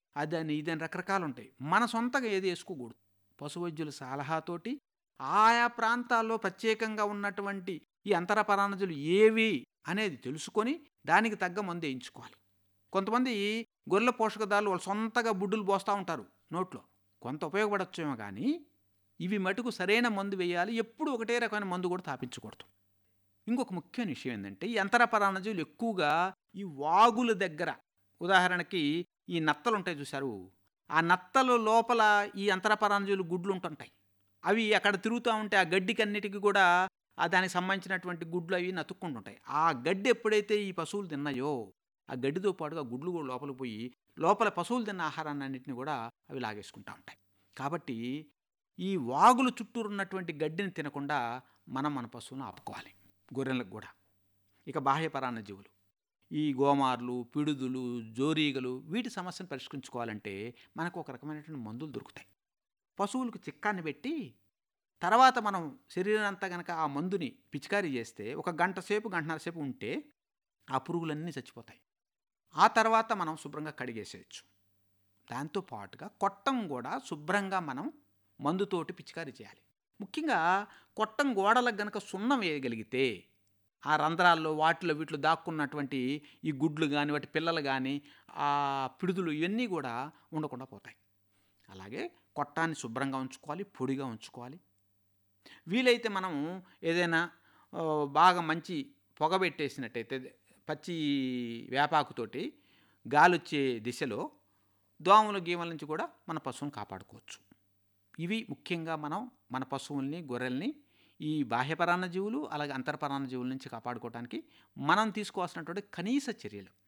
అదని ఇదని రకరకాలు ఉంటాయి మన సొంతగా ఏది వేసుకోకూడదు పశు వైద్యుల సలహాతోటి ఆయా ప్రాంతాల్లో ప్రత్యేకంగా ఉన్నటువంటి ఈ అంతర పరాన్నజులు ఏవి అనేది తెలుసుకొని దానికి తగ్గ మందు వేయించుకోవాలి కొంతమంది గొర్రెల పోషకదారులు వాళ్ళు సొంతగా బుడ్డులు పోస్తూ ఉంటారు నోట్లో కొంత ఉపయోగపడచ్చేమో కానీ ఇవి మటుకు సరైన మందు వేయాలి ఎప్పుడు ఒకటే రకమైన మందు కూడా తాపించకూడదు ఇంకొక ముఖ్యమైన విషయం ఏంటంటే ఈ అంతర పరాన్నజీవులు ఎక్కువగా ఈ వాగుల దగ్గర ఉదాహరణకి ఈ నత్తలు ఉంటాయి చూసారు ఆ నత్తలు లోపల ఈ అంతర పరాన్నజీవులు గుడ్లు ఉంటుంటాయి అవి అక్కడ తిరుగుతూ ఉంటే ఆ గడ్డికి అన్నిటికీ కూడా ఆ దానికి సంబంధించినటువంటి గుడ్లు అవి నతుక్కుంటుంటాయి ఆ గడ్డి ఎప్పుడైతే ఈ పశువులు తిన్నాయో ఆ గడ్డితో పాటుగా గుడ్లు కూడా లోపలికి పోయి లోపల పశువులు తిన్న ఆహారాన్ని అన్నింటినీ కూడా అవి లాగేసుకుంటూ ఉంటాయి కాబట్టి ఈ వాగులు చుట్టూరు ఉన్నటువంటి గడ్డిని తినకుండా మనం మన పశువులను ఆపుకోవాలి గొర్రెలకు కూడా ఇక బాహ్య పరాన్న జీవులు ఈ గోమార్లు పిడుదులు జోరీగలు వీటి సమస్యను పరిష్కరించుకోవాలంటే మనకు ఒక రకమైనటువంటి మందులు దొరుకుతాయి పశువులకు చిక్కాన్ని పెట్టి తర్వాత మనం శరీరం అంతా కనుక ఆ మందుని పిచికారీ చేస్తే ఒక గంట సేపు గంటన్నర సేపు ఉంటే ఆ పురుగులన్నీ చచ్చిపోతాయి ఆ తర్వాత మనం శుభ్రంగా కడిగేసేయచ్చు దాంతో పాటుగా కొట్టం కూడా శుభ్రంగా మనం మందుతోటి పిచికారీ చేయాలి ముఖ్యంగా కొట్టం గోడలకు గనక సున్నం వేయగలిగితే ఆ రంధ్రాల్లో వాటిలో వీటిలో దాక్కున్నటువంటి ఈ గుడ్లు కానీ వాటి పిల్లలు కానీ ఆ పిడుదులు ఇవన్నీ కూడా ఉండకుండా పోతాయి అలాగే కొట్టాన్ని శుభ్రంగా ఉంచుకోవాలి పొడిగా ఉంచుకోవాలి వీలైతే మనం ఏదైనా ఆ, బాగా మంచి పొగ పెట్టేసినట్టయితే పచ్చి వేపాకుతోటి గాలి వచ్చే దిశలో దోమలు గీమల నుంచి కూడా మన పశువుని కాపాడుకోవచ్చు ఇవి ముఖ్యంగా మనం మన పశువుల్ని గొర్రెల్ని ఈ బాహ్యపరాన్న జీవులు అలాగే అంతర్పరాన్న జీవుల నుంచి కాపాడుకోవడానికి మనం తీసుకోవాల్సినటువంటి కనీస చర్యలు